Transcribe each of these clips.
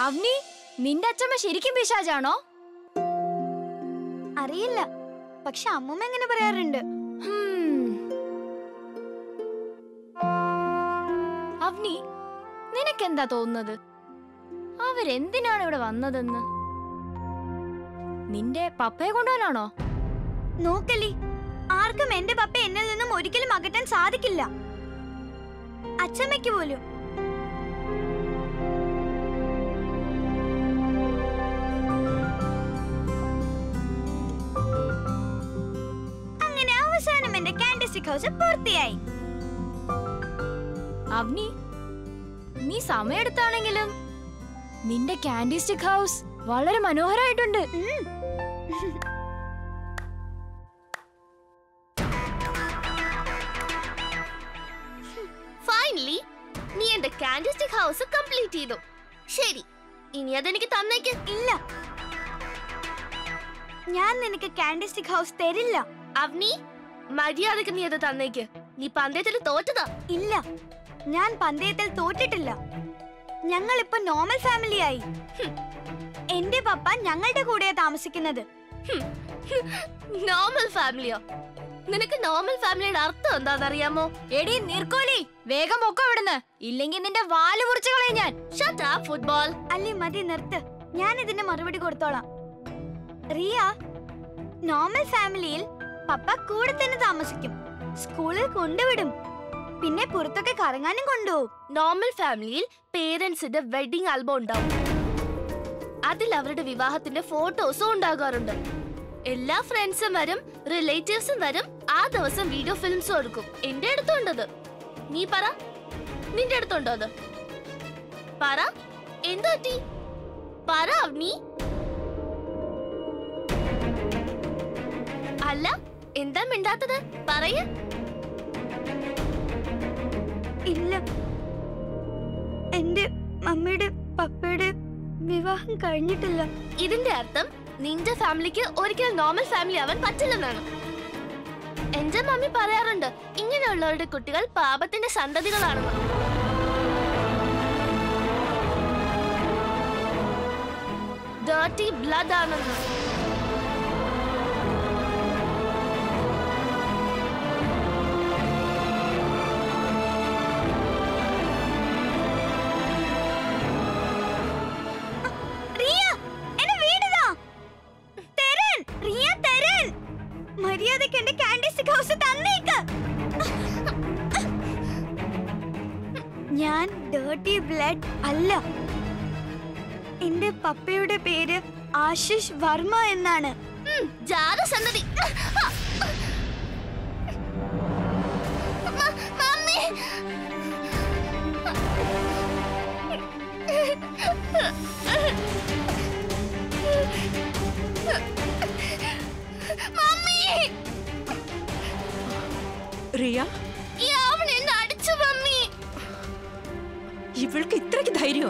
അവനി നിന്റെ അച്ഛമ്മ ശരിക്കും പിശാചാണോ അറിയില്ല പക്ഷെ അമ്മൂമ്മ എങ്ങനെ പറയാറുണ്ട് ഹും. അവനി നിനക്കെന്താ തോന്നുന്നത് അവരെന്തിനാണ് ഇവിടെ വന്നതെന്ന് നിന്റെ പപ്പയെ കൊണ്ടുപോകാനാണോ നോക്കലി ആർക്കും എന്റെ പപ്പ എന്നിൽ നിന്നും ഒരിക്കലും അകറ്റാൻ സാധിക്കില്ല അച്ഛമ്മയ്ക്ക് പോലും അങ്ങനെ അവസാനം എന്റെ കാൻഡിസ്റ്റിക് ഹൗസ് പൂർത്തിയായി അവനി നീ സമയെടുത്താണെങ്കിലും നിന്റെ കാൻഡി സ്റ്റിക് ഹൗസ് വളരെ മനോഹരമായിട്ടുണ്ട് ഉം. ഫൈനലി നീ എന്റെ കാൻഡിസ്റ്റിക് ഹൗസ് കംപ്ലീറ്റ് ചെയ്തു ശരി ഇനി അതെനിക്ക് തന്നേക്ക് ഇല്ല ഞാൻ നിനക്ക് കാൻഡിസ്റ്റിക് ഹൗസ് തരില്ല അവനി മര്യാദക്ക് നീ അത് തന്നേക്ക് നീ പന്തയത്തിൽ തോറ്റതാ ഇല്ല ഞാൻ പന്തയത്തിൽ തോറ്റിട്ടില്ല ഞങ്ങൾ ഇപ്പൊ നോർമൽ ഫാമിലി ആയി എന്റെ പപ്പ ഞങ്ങളുടെ കൂടെയാ താമസിക്കുന്നത് നോർമൽ ഫാമിലിയോ നിനക്ക് നോർമൽ ഫാമിലിയുടെ അർത്ഥം എന്താണെന്നറിയാമോ എടി നീർക്കോലി വേഗം പൊക്കോ ഇവിടുന്ന് ഇല്ലെങ്കിൽ നിന്റെ വാല് മുറിച്ചു കളയും ഞാൻ ഷട്ട് ആ ഫുട്ബോൾ അല്ലേ മതി നിർത്ത് ഞാൻ ഇതിന് മറുപടി കൊടുത്തോളാം റിയ നോർമൽ ഫാമിലിയിൽ പപ്പ കൂടെ തന്നെ താമസിക്കും സ്കൂളിൽ കൊണ്ടുവിടും പിന്നെ പുറത്തൊക്കെ കറങ്ങാനും കൊണ്ടുപോകും നോർമൽ ഫാമിലിയിൽ പേരൻസിന്റെ വെഡിങ് ആൽബം ഉണ്ടാവും അതിൽ അവരുടെ വിവാഹത്തിന്റെ ഫോട്ടോസും ഉണ്ടാകാറുണ്ട് എല്ലാ ഫ്രണ്ട്സും വരും റിലേറ്റീവ്സും വരും ആ ദിവസം വീഡിയോ ഫിലിംസും എടുക്കും എന്റെ അടുത്തുണ്ടത് നീ പറ നിന്റെ അടുത്തുണ്ടോ അത് പറ എന്തു പറ്റി പറ നീ അല്ല എന്താ മിണ്ടാത്തത് പറയ ഇല്ല എന്റെ മമ്മിയുടെ പപ്പയുടെ വിവാഹം കഴിഞ്ഞിട്ടില്ല ഇതിന്റെ അർത്ഥം നിന്റെ ഫാമിലിക്ക് ഒരിക്കലും നോർമൽ ഫാമിലി ആവാൻ പറ്റില്ലെന്നാണ് എന്റെ മമ്മി പറയാറുണ്ട് ഇങ്ങനെയുള്ളവരുടെ കുട്ടികൾ പാപത്തിന്റെ സന്തതികളാണെന്ന് ഡേർട്ടി ബ്ലഡ് ആണെന്ന് റിയ എന്നെ വീടുതാ തരൻ റിയ തരൻ മര്യാദയ്ക്ക് എന്റെ കാൻഡിസ്റ്റിക് ഹൗസ് തന്നേക്ക് ഞാൻ ഡേർട്ടി ബ്ലഡ് അല്ല എന്റെ പപ്പയുടെ പേര് ആശിഷ് വർമ്മ എന്നാണ് ഉം, ജാതസന്തതി മ- മമ്മി മമ്മി റിയ ഈ അവൻ എന്നെ അടിച്ചു മമ്മി ഇവൾക്ക് ഇത്രയ്ക്ക് ധൈര്യമോ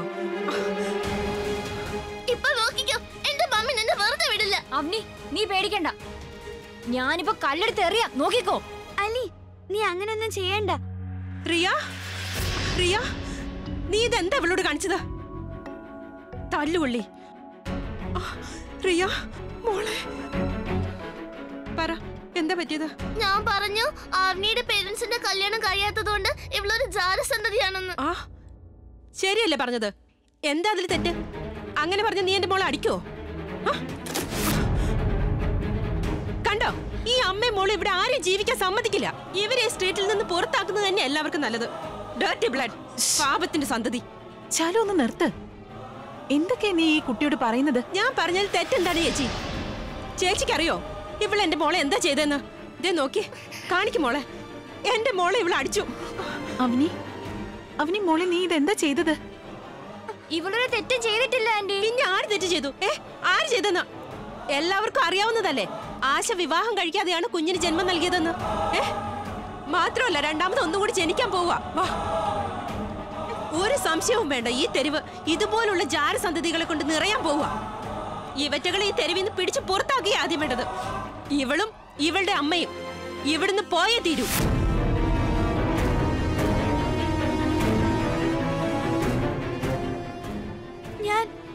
ഇപ്പൊ നോക്കിക്കോ എന്റെ മമ്മി നിന്നെ വെറുതെ വിടില്ല അവനി നീ പേടിക്കണ്ട ഞാനിപ്പോ കല്ലെടുത്ത് എറിയാം നോക്കിക്കോ അലി നീ അങ്ങനൊന്നും ചെയ്യണ്ട റിയ റിയ നീ ഇതെന്താ ഇവളോട് കാണിച്ചത് തല്ലുകൊള്ളി ആ, റിയ മോളെ പറ എന്താ പറ്റിയത് ഞാൻ പറഞ്ഞു ആവ്നിയുടെ പേരൻസിന്റെ കല്യാണം കഴിയാത്തതുകൊണ്ട് ഇവളൊരു ജാരസന്തതിയാണെന്ന് ആ ശരിയല്ലേ പറഞ്ഞത് എന്താ അതിൽ തെറ്റ് അങ്ങനെ പറഞ്ഞ നീ എന്റെ മോളെ അടിക്കോ ആ? കണ്ടോ ഈ അമ്മയും മോളും ഇവിടെ ആരും ജീവിക്കാൻ സമ്മതിക്കില്ല ഇവരെ സ്ട്രീറ്റിൽ നിന്ന് പുറത്താക്കുന്നത് തന്നെ എല്ലാവർക്കും നല്ലത് ഡേർട്ടി ബ്ലഡ് പാപത്തിന്റെ സന്തതി ചാലു ഒന്ന് നിർത്ത് എന്തൊക്കെയാ നീ ഈ കുട്ടിയോട് പറയുന്നത് ഞാൻ പറഞ്ഞത് തെറ്റെന്താണ് ചേച്ചി ചേച്ചിക്ക് അറിയോ ഇവൾ എന്റെ മോളെ എന്താ ചെയ്തെന്ന് ഇതേ നോക്കി കാണിക്കും മോളെ എന്റെ മോളെ ഇവൾ അടിച്ചു അവനി അവനി മോളെ നീ ഇതെന്താ ചെയ്തത് ഇവളൊരു തെറ്റും ചെയ്തിട്ടില്ല ആന്റി പിന്നെ ആര് തെറ്റ് ചെയ്തു ഏ ആര് ചെയ്തെന്ന് എല്ലാവർക്കും അറിയാവുന്നതല്ലേ ആശ വിവാഹം കഴിക്കാതെയാണ് കുഞ്ഞിന് ജന്മം നൽകിയതെന്ന് ഏ മാത്രമല്ല രണ്ടാമത് ഒന്നും കൂടി ജനിക്കാൻ പോവുക വാ ഒരു സംശയവും വേണ്ട ഈ തെരുവ് ഇതുപോലുള്ള ജാരസന്തതികളെ കൊണ്ട് നിറയാൻ പോവുക ഇവറ്റകളെ ഈ തെരുവിൽ നിന്ന് പിടിച്ച് പുറത്താക്കിയ ആദ്യം വേണ്ടത് ഇവളും ഇവളുടെ അമ്മയും ഇവിടുന്ന് പോയേ തീരൂ ഞാൻ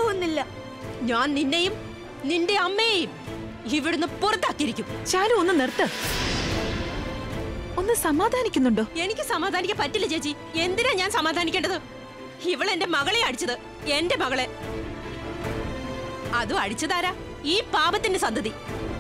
പോകുന്നില്ല ഞാൻ നിന്നെയും നിന്റെ അമ്മയെയും ഇവിടുന്ന് പുറത്താക്കിയിരിക്കും ശാലു ഒന്ന് നിർത്ത് ഒന്ന് സമാധാനിക്കുന്നുണ്ടോ എനിക്ക് സമാധാനിക്കാൻ പറ്റില്ല ചേച്ചി എന്തിനാ ഞാൻ സമാധാനിക്കേണ്ടത് ഇവൾ എന്റെ മകളെ അടിച്ചത് എന്റെ മകളെ അതും അടിച്ചതാരാ ഈ പാപത്തിന്റെ സന്തതി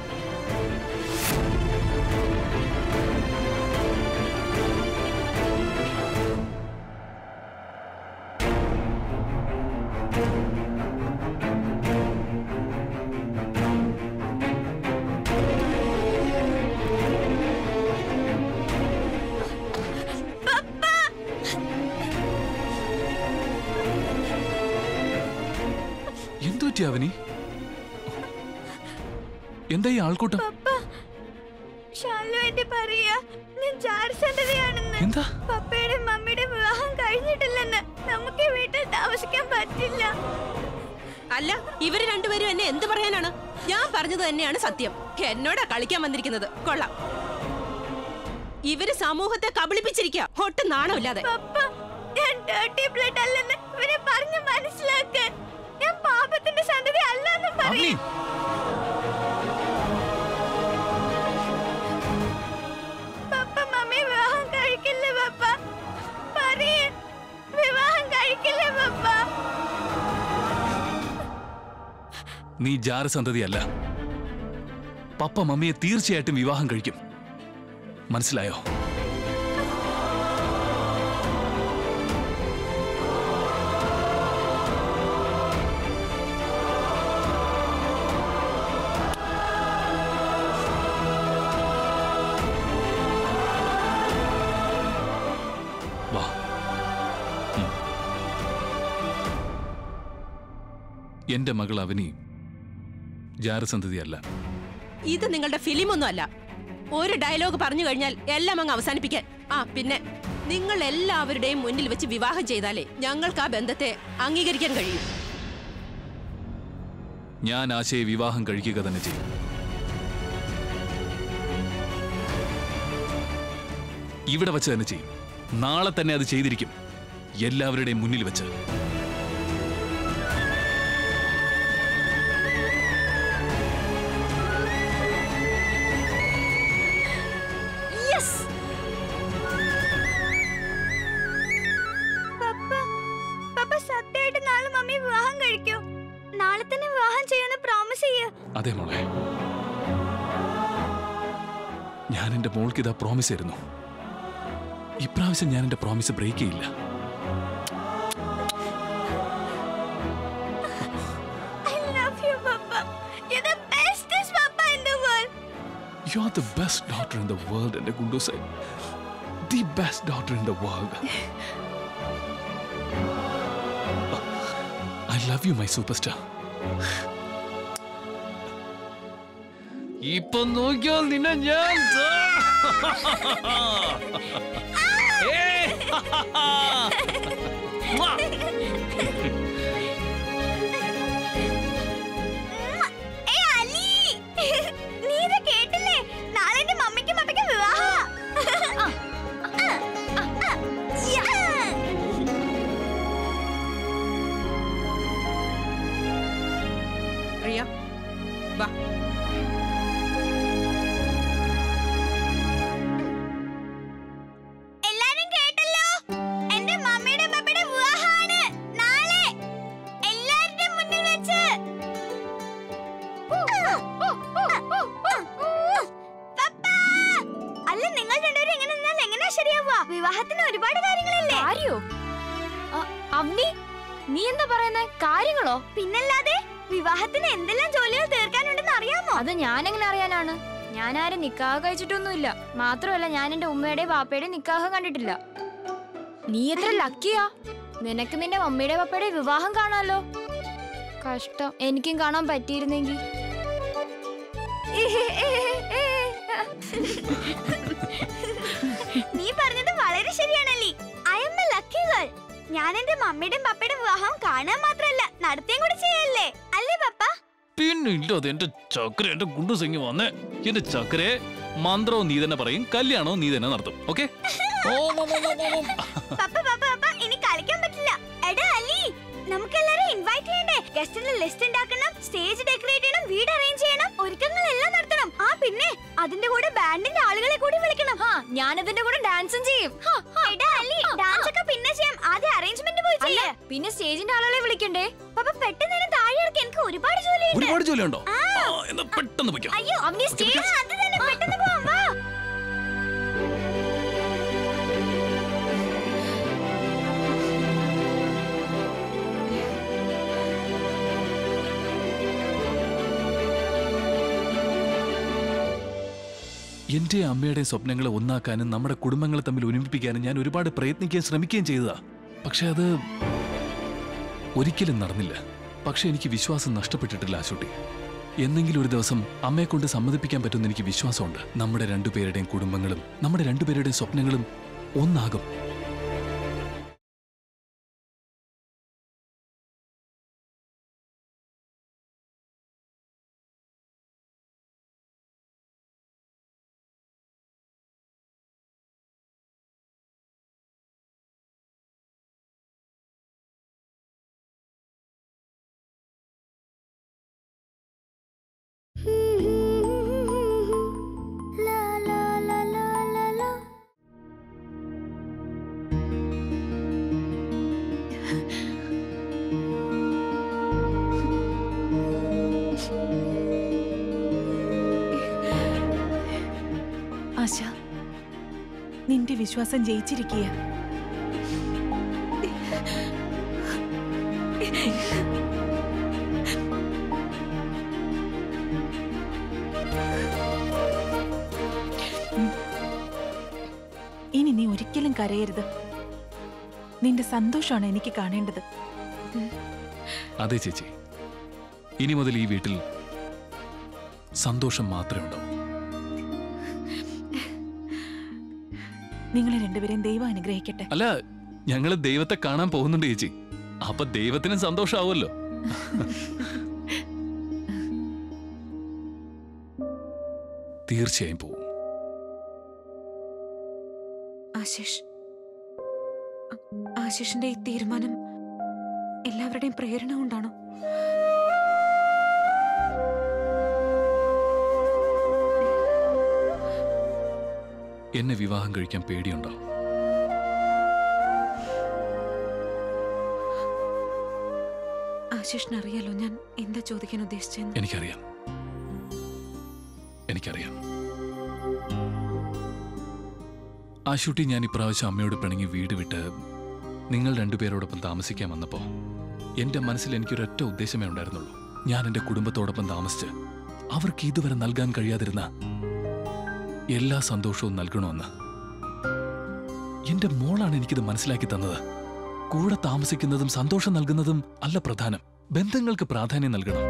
എന്തു പറ്റി അവനി എന്താ ഈ ആൾക്കൂട്ടം ഷാലു എന്റെ പറയാ ഞാൻ ജാരസന്ധതയാണെന്ന് എന്താ പപ്പയുടെ മമ്മിയുടെ വിവാഹം കഴിഞ്ഞിട്ടില്ലെന്ന് നമുക്ക് ഈ വീട്ടിൽ താമസിക്കാൻ പറ്റില്ല അല്ല ഇവര് രണ്ടുപേരും എന്നെ എന്ത് പറയാനാണ് ഞാൻ പറഞ്ഞത് തന്നെയാണ് സത്യം എന്നോടാ കളിക്കാൻ വന്നിരിക്കുന്നത് കൊള്ളാം ഇവര് സമൂഹത്തെ കബളിപ്പിച്ചിരിക്കുക ഒട്ടും നാണമില്ലാതെ പപ്പ ഞാൻ ഡേർട്ടി ബ്ലഡ് അല്ലെന്ന് ഇവരെ പറഞ്ഞു മനസ്സിലാക്ക് ഞാൻ പാപത്തിന്റെ സന്തതി അല്ലെന്നും അവനി പറയും പപ്പ മമ്മി വിവാഹം കഴിക്കില്ല പപ്പ പറയേ വിവാഹം കഴിക്കില്ല പപ്പ നീ ജാരസന്തതിയല്ല പപ്പ മമ്മിയെ തീർച്ചയായിട്ടും വിവാഹം കഴിക്കും മനസ്സിലായോ വാ ഉം. എന്റെ മകൾ അവനി ജാരസന്തതിയല്ല ഇത് നിങ്ങളുടെ ഫിലിമൊന്നും അല്ല ഒരു ഡയലോഗ് പറഞ്ഞു കഴിഞ്ഞാൽ എല്ലാം അങ്ങ് അവസാനിപ്പിക്കാൻ ആ പിന്നെ നിങ്ങൾ എല്ലാവരുടെയും മുന്നിൽ വെച്ച് വിവാഹം ചെയ്താലേ ഞങ്ങൾക്ക് ആ ബന്ധത്തെ അംഗീകരിക്കാൻ കഴിയും ഞാൻ ആശയെ വിവാഹം കഴിക്കുക തന്നെ ചെയ്യും ഇവിടെ വെച്ച് തന്നെ ചെയ്യും നാളെ തന്നെ അത് ചെയ്തിരിക്കും എല്ലാവരുടെയും മുന്നിൽ വെച്ച് പപ്പ പപ്പ സത്യമായിട്ട് നാളെ മമ്മി വിവാഹം കഴിക്കോ നാളെ തന്നെ വിവാഹം ചെയ്യുമെന്ന് പ്രോമിസ് ചെയ്യൂ അതെ മോളെ ഞാൻ എന്റെ മോൾക്ക് ഇതാ പ്രോമിസ് ആയിരുന്നു ഇപ്രാവശ്യം ഞാൻ എന്റെ പ്രോമിസ് ബ്രേക്ക് ചെയ്യില്ല I love you, Papa. You're the bestest Papa in the world. You are the best doctor in the world എന്റെ ഗുണ്ടൂസൈ the best doctor in the world I love you my superstar ഇപ്പൊ നോക്കിയാൽ നിന്നെ ഞാൻ ഏയ്! മ്വാ! ഏയ് അലി നീ ഇത് കേട്ടില്ലേ നാളെ എന്റെ മമ്മിക്കും പപ്പയ്ക്കും വിവാഹ പ്രിയ വാ എല്ലാരും കേട്ടല്ലോ എന്റെ മമ്മിയുടെ പപ്പയുടെ വിവാഹമാണ് നാളെ എല്ലാവരുടെയും മുന്നിൽ വെച്ച് പപ്പ! അല്ല നിങ്ങൾ രണ്ടുപേരും ഇങ്ങനെ നിന്നാൽ എങ്ങനെയാ ശരിയാവുക വിവാഹത്തിന് ഒരുപാട് കാര്യങ്ങളില്ലേ കാര്യോ അ- അവനി നീ എന്താ പറയുന്നേ കാര്യങ്ങളോ പിന്നല്ലാതെ വിവാഹത്തിന് എന്തെല്ലാം ജോലികൾ തീർക്കാനുണ്ടെന്ന് അറിയാമോ അത് ഞാൻ എങ്ങനെ അറിയാനാണ് ഞാൻ ആരും നിക്കാഹ് കഴിച്ചിട്ടൊന്നുമില്ല മാത്രമല്ല ഞാൻ എന്റെ ഉമ്മയുടെയും പാപ്പയുടെയും നിക്കാഹ് കണ്ടിട്ടില്ല നീ എത്ര ലക്കിയാ നിനക്ക് നിന്റെ മമ്മിയുടെ പപ്പയുടെ വിവാഹം കാണാലോ കഷ്ടം എനിക്കും കാണാൻ പറ്റിയിരുന്നെങ്കിൽ നീ പറഞ്ഞത് വളരെ ശരിയാണല്ലേ I am a lucky girl ഞാൻ എന്റെ മമ്മിയുടെയും പപ്പയുടെയും വിവാഹം കാണാൻ മാത്രമല്ല നടത്തുകയും കൂടി ചെയ്യല്ലേ അല്ലേ പപ്പ പിന്നെ ഇല്ലാതെ എന്റെ ചക്കര എന്റെ ഗുണ്ടുസെങ്ങി വന്നേ എന്റെ ചക്കരെ മന്ത്രവും നീ തന്നെ പറയും കല്യാണവും നീ തന്നെ നടത്തും ഓക്കെ പപ്പ പപ്പ പപ്പ ഇനി കളിക്കാൻ പറ്റില്ല എടാ അലി നമുക്ക് എല്ലാരും ഇൻവൈറ്റ് ചെയ്യണ്ടേ ഗസ്റ്റിന്റെ ലിസ്റ്റ് ഉണ്ടാക്കണം സ്റ്റേജ് ഡെക്കറേറ്റ് ചെയ്യണം വീട് അറേഞ്ച് ചെയ്യണം ഒരുക്കങ്ങളെല്ലാം നടത്തണം ആ പിന്നെ അതിന്റെ കൂടെ ബാൻഡിന്റെ ആളുകളെ കൂടി വിളിക്കണം ആ ഞാനതിന്റെ കൂടെ ഡാൻസും ചെയ്യും ഹാ, ഹാ. എടാ അല്ലി ഡാൻസ് ഒക്കെ പിന്നെ ചെയ്യാം ആദ്യം അറേഞ്ച്മെന്റ് പോയി അല്ല ചെയ്യേ പിന്നെ സ്റ്റേജിന്റെ ആളുകളെ വിളിക്കണ്ടേ പപ്പ പെട്ടെന്ന് തന്നെ താഴെ ഇറക്കി എനിക്ക് ഒരുപാട് ജോലിയുണ്ട് ഒരുപാട് ജോലിയുണ്ടോ ആ, എന്നാ പെട്ടെന്ന് പൊയ്ക്കോ അയ്യോ അവന് സ്റ്റേജ് ആ, അത് തന്നെ പെട്ടെന്ന് പോവാം വാ എന്റെ അമ്മയുടെ സ്വപ്നങ്ങളെ ഒന്നാക്കാനും നമ്മുടെ കുടുംബങ്ങളെ തമ്മിൽ ഒരുമിപ്പിക്കാനും ഞാൻ ഒരുപാട് പ്രയത്നിക്കാൻ ശ്രമിക്കുകയും ചെയ്തതാ പക്ഷെ അത് ഒരിക്കലും നടന്നില്ല പക്ഷെ എനിക്ക് വിശ്വാസം നഷ്ടപ്പെട്ടിട്ടില്ല ആശുട്ടി എന്നെങ്കിലും ഒരു ദിവസം അമ്മയെ കൊണ്ട് സമ്മതിപ്പിക്കാൻ പറ്റുമെന്ന് എനിക്ക് വിശ്വാസമുണ്ട് നമ്മുടെ രണ്ടുപേരുടെയും കുടുംബങ്ങളും നമ്മുടെ രണ്ടുപേരുടെയും സ്വപ്നങ്ങളും ഒന്നാകും ആശ നിന്റെ വിശ്വാസം ജയിച്ചിരിക്കുക ഇനി നീ ഒരിക്കലും കരയരുത് നിന്റെ സന്തോഷമാണ് എനിക്ക് കാണേണ്ടത് അതെ ചേച്ചി ഇനി മുതൽ ഈ വീട്ടിൽ സന്തോഷം മാത്രമേ ഉണ്ടാവൂ നിങ്ങളെ രണ്ടുപേരെയും ദൈവം അനുഗ്രഹിക്കട്ടെ അല്ല ഞങ്ങള് ദൈവത്തെ കാണാൻ പോകുന്നുണ്ട് ചേച്ചി അപ്പൊ ദൈവത്തിനും സന്തോഷാവുമല്ലോ തീർച്ചയായും പോവും ആശിഷ് ആ- ആശിഷിന്റെ ഈ തീരുമാനം എല്ലാവരുടെയും പ്രേരണ കൊണ്ടാണോ എന്നെ വിവാഹം കഴിക്കാൻ പേടിയുണ്ടോ ആശിഷിന് അറിയാലോ ഞാൻ എന്താ ചോദിക്കാൻ ഉദ്ദേശിച്ചെന്ന് എനിക്കറിയാം എനിക്കറിയാം ആശുട്ടി ഞാൻ ഇപ്രാവശ്യം അമ്മയോട് പിണങ്ങി വീട് വിട്ട് നിങ്ങൾ രണ്ടുപേരോടൊപ്പം താമസിക്കാൻ വന്നപ്പോ എന്റെ മനസ്സിൽ എനിക്കൊരൊറ്റ ഉദ്ദേശമേ ഉണ്ടായിരുന്നുള്ളൂ ഞാൻ എന്റെ കുടുംബത്തോടൊപ്പം താമസിച്ച് അവർക്ക് ഇതുവരെ നൽകാൻ കഴിയാതിരുന്ന എല്ലാ സന്തോഷവും നൽകണമെന്ന് എന്റെ മോളാണ് എനിക്കിത് മനസ്സിലാക്കി തന്നത് കൂടെ താമസിക്കുന്നതും സന്തോഷം നൽകുന്നതും അല്ല പ്രധാനം ബന്ധങ്ങൾക്ക് പ്രാധാന്യം നൽകണം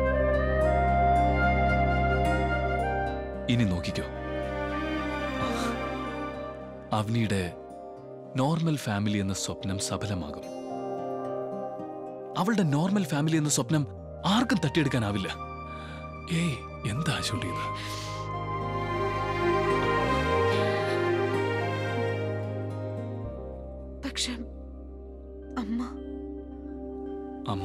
ഇനി നോക്കിക്കോ അവനിയുടെ നോർമൽ ഫാമിലി എന്ന സ്വപ്നം സഫലമാകും അവളുടെ നോർമൽ ഫാമിലി എന്ന സ്വപ്നം ആർക്കും തട്ടിയെടുക്കാനാവില്ല ഏയ് എന്താ ആശുണ്ടി ഇത് പക്ഷെ അമ്മ അമ്മ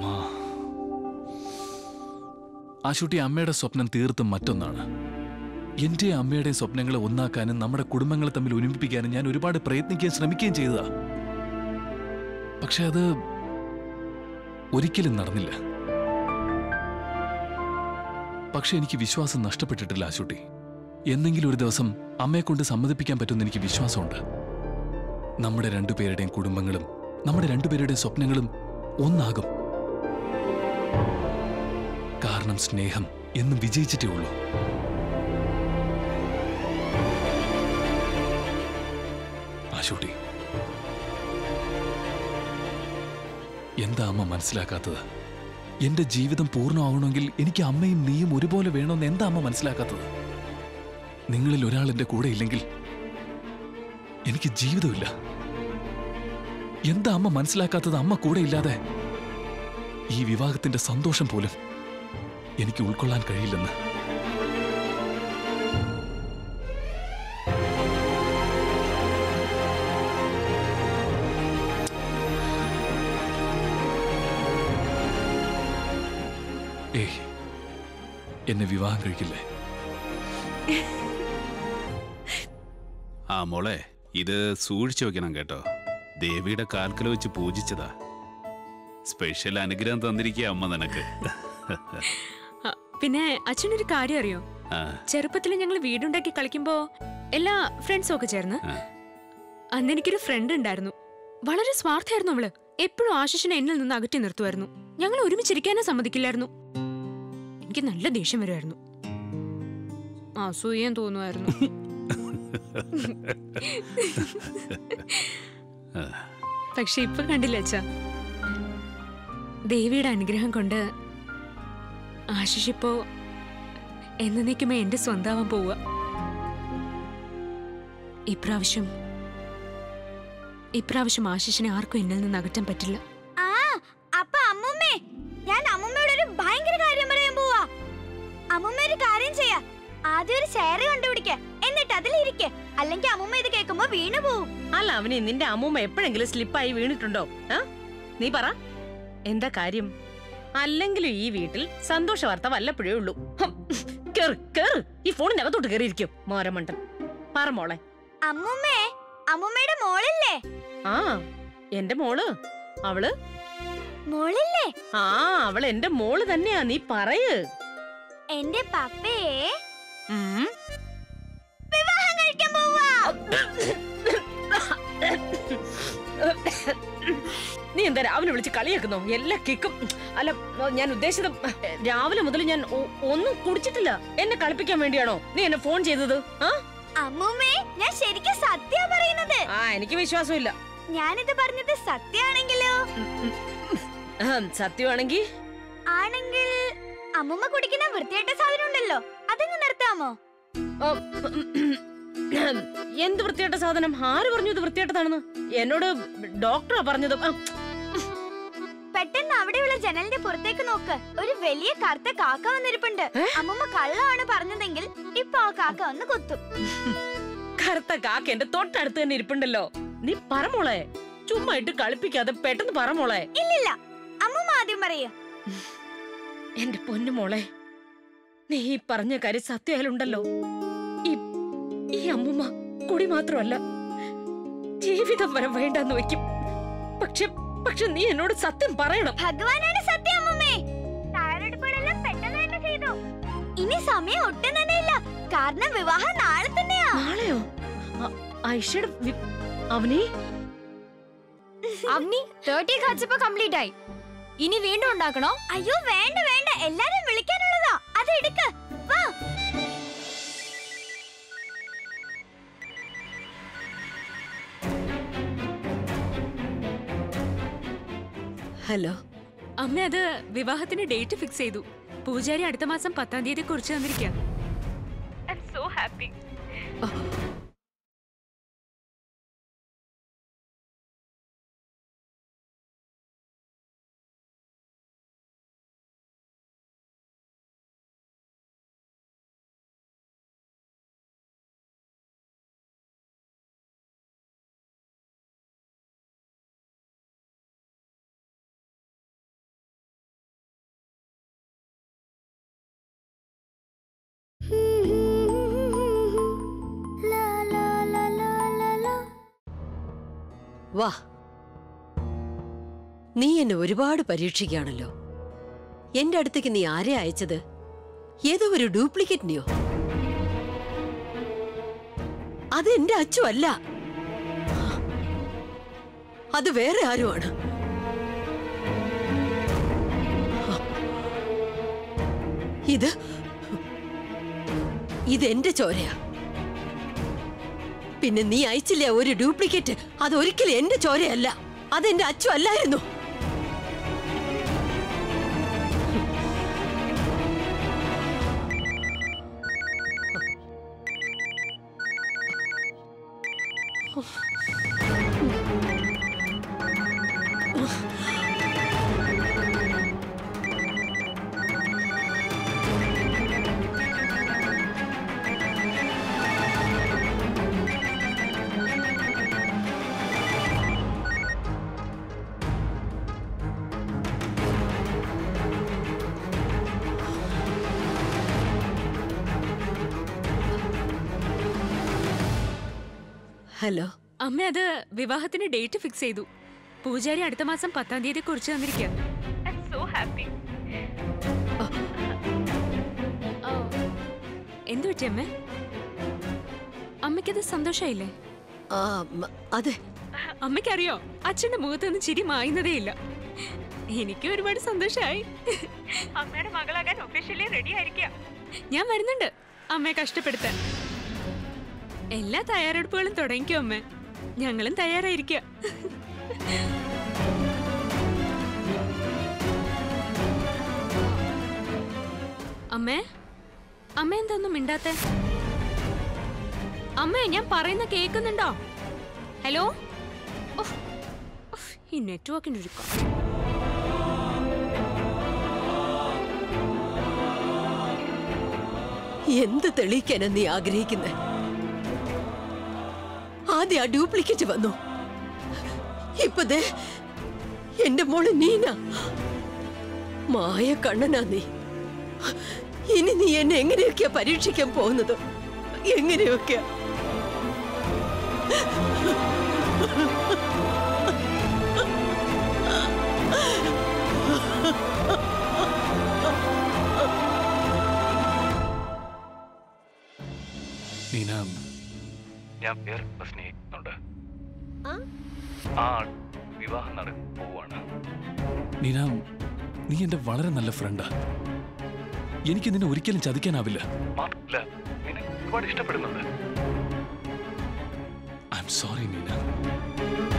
ആശുട്ടി അമ്മയുടെ സ്വപ്നം തീർത്തും മറ്റൊന്നാണ് എന്റെ അമ്മയുടെ സ്വപ്നങ്ങളെ ഒന്നാക്കാനും നമ്മുടെ കുടുംബങ്ങളെ തമ്മിൽ ഒരുമിപ്പിക്കാനും ഞാൻ ഒരുപാട് പ്രയത്നിക്കുകയും ശ്രമിക്കുകയും ചെയ്തതാ പക്ഷെ അത് ഒരിക്കലും നടന്നില്ല പക്ഷെ എനിക്ക് വിശ്വാസം നഷ്ടപ്പെട്ടിട്ടില്ല ആശുട്ടി എന്നെങ്കിലും ഒരു ദിവസം അമ്മയെ കൊണ്ട് സമ്മതിപ്പിക്കാൻ പറ്റുമെന്ന് എനിക്ക് വിശ്വാസമുണ്ട് നമ്മുടെ രണ്ടുപേരുടെയും കുടുംബങ്ങളും നമ്മുടെ രണ്ടുപേരുടെയും സ്വപ്നങ്ങളും ഒന്നാകും കാരണം സ്നേഹം എന്നും വിജയിച്ചിട്ടേ ഉള്ളൂ ആശൂട്ടി എന്താ അമ്മ മനസ്സിലാക്കാത്തത് എന്റെ ജീവിതം പൂർണ്ണമാവണമെങ്കിൽ എനിക്ക് അമ്മയും നീയും ഒരുപോലെ വേണമെന്ന് എന്താ അമ്മ മനസ്സിലാക്കാത്തത് നിങ്ങളിൽ ഒരാൾ എന്റെ കൂടെ ഇല്ലെങ്കിൽ എനിക്ക് ജീവിതമില്ല എന്താ അമ്മ മനസ്സിലാക്കാത്തത് അമ്മ കൂടെ ഇല്ലാതെ ഈ വിവാഹത്തിന്റെ സന്തോഷം പോലും എനിക്ക് ഉൾക്കൊള്ളാൻ കഴിയില്ലെന്ന് ഏയ് എന്നെ വിവാഹം കഴിക്കില്ലേ ആ മോളെ ഇത് സൂക്ഷിച്ചു വെക്കണം കേട്ടോ ദേവിയുടെ കാൽക്കൽ വെച്ച് പൂജിച്ചതാ സ്പെഷ്യൽ അനുഗ്രഹം തന്നിരിക്കുക അമ്മ നിനക്ക് ആ, പിന്നെ അച്ഛനൊരു കാര്യം അറിയോ ആ, ചെറുപ്പത്തിൽ ഞങ്ങൾ വീടുണ്ടാക്കി കളിക്കുമ്പോ എല്ലാ ഫ്രണ്ട്സും ഒക്കെ ചേർന്ന് ആ. അന്ന് എനിക്കൊരു ഫ്രണ്ട് ഉണ്ടായിരുന്നു വളരെ സ്വാർത്ഥമായിരുന്നു അവള് എപ്പോഴും ആശിഷിനെ എന്നിൽ നിന്ന് അകറ്റി നിർത്തുമായിരുന്നു ഞങ്ങൾ ഒരുമിച്ചിരിക്കാനേ സമ്മതിക്കില്ലായിരുന്നു എനിക്ക് നല്ല ദേഷ്യം വരുമായിരുന്നു അസൂയം തോന്നുമായിരുന്നു പക്ഷെ ഇപ്പൊ കണ്ടില്ല അച്ഛാ ദേവിയുടെ അനുഗ്രഹം കൊണ്ട് ആശിഷ് ഇപ്പോ എന്നേക്കുമേ എന്റെ സ്വന്തമാവാൻ പോവുക ഇപ്രാവശ്യം ഇപ്രാവശ്യം ആശിഷിനെ ആർക്കും എന്നിൽ നിന്ന് അകറ്റാൻ പറ്റില്ല ആ അപ്പൊ അമ്മുമ്മേ ഞാൻ അമ്മുമ്മയോട് ഒരു ഭയങ്കര കാര്യം പറയാൻ പോവാ അമ്മുമ്മ ഒരു കാര്യം ചെയ്യാ ആദ്യം ഒരു ചെയർ കണ്ടുപിടിക്ക എന്നിട്ട് അതിലിരിക്കെ അല്ലെങ്കിൽ അമ്മുമ്മ ഇത് കേൾക്കുമ്പോ വീണു പോവും അല്ല അവന് നിന്റെ അമ്മൂമ്മ എപ്പോഴെങ്കിലും സ്ലിപ്പായി വീണിട്ടുണ്ടോ ആ നീ പറ എന്താ കാര്യം അല്ലെങ്കിലും ഈ വീട്ടിൽ സന്തോഷ വാർത്ത വല്ലപ്പോഴേ ഉള്ളൂ ഹും, കേറ് കേറ് ഈ ഫോണിന്റെ അകത്തോട്ട് കയറിയിരിക്കും മോരമണ്ടൻ പറ മോളെ അമ്മുമ്മേ അമ്മുമ്മയുടെ മോളില്ലേ ആ എന്റെ മോള് അവള് മോളില്ലേ ആ അവൾ എന്റെ മോള് തന്നെയാ നീ പറയ് എന്റെ പപ്പയെ ഉം. വിവാഹം കഴിക്കാൻ പോവാ നീ എന്താ രാവിലെ വിളിച്ച് കളിയാക്കുന്നോ എല്ലാ കിക്കും അല്ല ഞാൻ ഉദ്ദേശിച്ചത് രാവിലെ മുതൽ ഞാൻ ഒ- ഒന്നും കുടിച്ചിട്ടില്ല എന്നെ കളിപ്പിക്കാൻ വേണ്ടിയാണോ നീ എന്നെ ഫോൺ ചെയ്തത് ആ അമ്മുമ്മേ ഞാൻ ശരിക്കും സത്യാ പറയുന്നത് ആ എനിക്ക് വിശ്വാസമില്ല ഞാനിത് പറഞ്ഞത് സത്യാണെങ്കിലോ അഹം, സത്യമാണെങ്കി ആണെങ്കിൽ അമ്മുമ്മ കുടിക്കുന്ന വൃത്തിയായിട്ട സാധനം ഉണ്ടല്ലോ അതങ്ങ് നിർത്താമോ ഓ, എന്ത് വൃത്തിയായിട്ട സാധനം ആര് പറഞ്ഞു ഇത് വൃത്തിയായിട്ടതാണെന്ന് എന്നോട് ഡോക്ടറാ പറഞ്ഞത് ആ, പെട്ടെന്ന് അവിടെയുള്ള ജനലിന്റെ പുറത്തേക്ക് നോക്ക് ഒരു വലിയ കറുത്ത കാക്ക വന്നിരിപ്പുണ്ട് അമ്മുമ്മ കള്ളമാണ് പറഞ്ഞതെങ്കിൽ ഇപ്പൊ ആ കാക്ക വന്ന് കൊത്തും കറുത്ത കാക്ക എന്റെ തൊട്ടടുത്ത് തന്നെ ഇരിപ്പുണ്ടല്ലോ നീ പറ മോളെ ചുമ്മാ ഇട്ട് കളിപ്പിക്കാതെ പെട്ടെന്ന് പറ മോളെ ഇല്ലില്ല അമ്മുമ്മ ആദ്യം പറയൂ എന്റെ പൊന്നു മോളെ നീ ഈ പറഞ്ഞ കാര്യം സത്യമായാലുണ്ടല്ലോ ഈ ഈ അമ്മുമ്മ കുടി മാത്രമല്ല ജീവിതം വരെ വേണ്ടെന്ന് വെക്കും പക്ഷെ പക്ഷെ നീ എന്നോട് സത്യം പറയണം ഭഗവാനാണ് സത്യം അമ്മുമ്മേ തയ്യാറെടുപ്പുകളെല്ലാം പെട്ടെന്ന് തന്നെ ചെയ്തു ഇനി സമയം ഒട്ടും തന്നെ ഇല്ല കാരണം വിവാഹം നാളെ തന്നെയാ നാളെയോ ഐഷയുടെ വി- അവനെ അവനി തേർട്ടി കാർഡ്സ് ഇപ്പൊ കംപ്ലീറ്റ് ആയി ഇനി വീണ്ടും ഉണ്ടാക്കണോ അയ്യോ വേണ്ട വേണ്ട എല്ലാരും വിളിക്കാനുള്ളതാ അത് എടുക്ക് വാ ഹലോ അമ്മ അത് വിവാഹത്തിന് ഡേറ്റ് ഫിക്സ് ചെയ്തു പൂജാരി അടുത്ത മാസം പത്താം തീയതി കുറിച്ച് തന്നിരിക്കുക സോ ഹാപ്പി വാ നീ എന്നെ ഒരുപാട് പരീക്ഷിക്കുകയാണല്ലോ എന്റെ അടുത്തേക്ക് നീ ആരെ അയച്ചത് ഏതോ ഒരു ഡ്യൂപ്ലിക്കേറ്റിനെയോ അത് എന്റെ അച്ചു അല്ല അത് വേറെ ആരുമാണ് ഇത് ഇത് എന്റെ ചോരയാ പിന്നെ നീ അയച്ചില്ലേ ഒരു ഡ്യൂപ്ലിക്കേറ്റ് അത് ഒരിക്കലും എന്റെ ചോരയല്ല അതെന്റെ അച്ചു അല്ലായിരുന്നു ഹലോ അമ്മ അത് വിവാഹത്തിന് ഡേറ്റ് ഫിക്സ് ചെയ്തു പൂജാരി അടുത്ത മാസം പത്താം തീയതി കുറിച്ച് തന്നിരിക്കുക സോ ഹാപ്പി എന്തു പറ്റി അമ്മ അമ്മയ്ക്കത് സന്തോഷായില്ലേ ആ മ- അതെ അമ്മയ്ക്കറിയോ അച്ഛന്റെ മുഖത്ത് നിന്ന് ചിരി മായുന്നതേ ഇല്ല എനിക്ക് ഒരുപാട് സന്തോഷമായി അമ്മയുടെ മകളാകാൻ ഒഫീഷ്യലി റെഡി ആയിരിക്കുക ഞാൻ വരുന്നുണ്ട് അമ്മയെ കഷ്ടപ്പെടുത്താൻ എല്ലാ തയ്യാറെടുപ്പുകളും തുടങ്ങിക്കോ അമ്മ ഞങ്ങളും തയ്യാറായിരിക്കുക അമ്മേ അമ്മ എന്തൊന്നും മിണ്ടാത്തെ അമ്മേ ഞാൻ പറയുന്ന കേൾക്കുന്നുണ്ടോ ഹലോ ഉഫ്, ഉഫ്, ഈ നെറ്റ്വർക്കിന്റെ ഒരു കാ- എന്ത് തെളിയിക്കാനാ നീ ആഗ്രഹിക്കുന്നത് ആദ്യം ആ ഡ്യൂപ്ലിക്കേറ്റ് വന്നു ഇപ്പൊ ദേ എന്റെ മോള് നീന മായ കണ്ണനാ നീ ഇനി നീ എന്നെ എങ്ങനെയൊക്കെയാ പരീക്ഷിക്കാൻ പോകുന്നത് എങ്ങനെയൊക്കെയാ നീന ഞാൻ വേറെ സ്നേഹിക്കുന്നുണ്ട് ആ വിവാഹം നടക്കാൻ പോവാണ് നീന നീ എന്റെ വളരെ നല്ല ഫ്രണ്ടാ എനിക്ക് നിന്നെ ഒരിക്കലും ചതിക്കാനാവില്ല മാത്രമല്ല നിന്നെ ഒരുപാട് ഇഷ്ടപ്പെടുന്നുണ്ട് ഐ എം സോറി നീന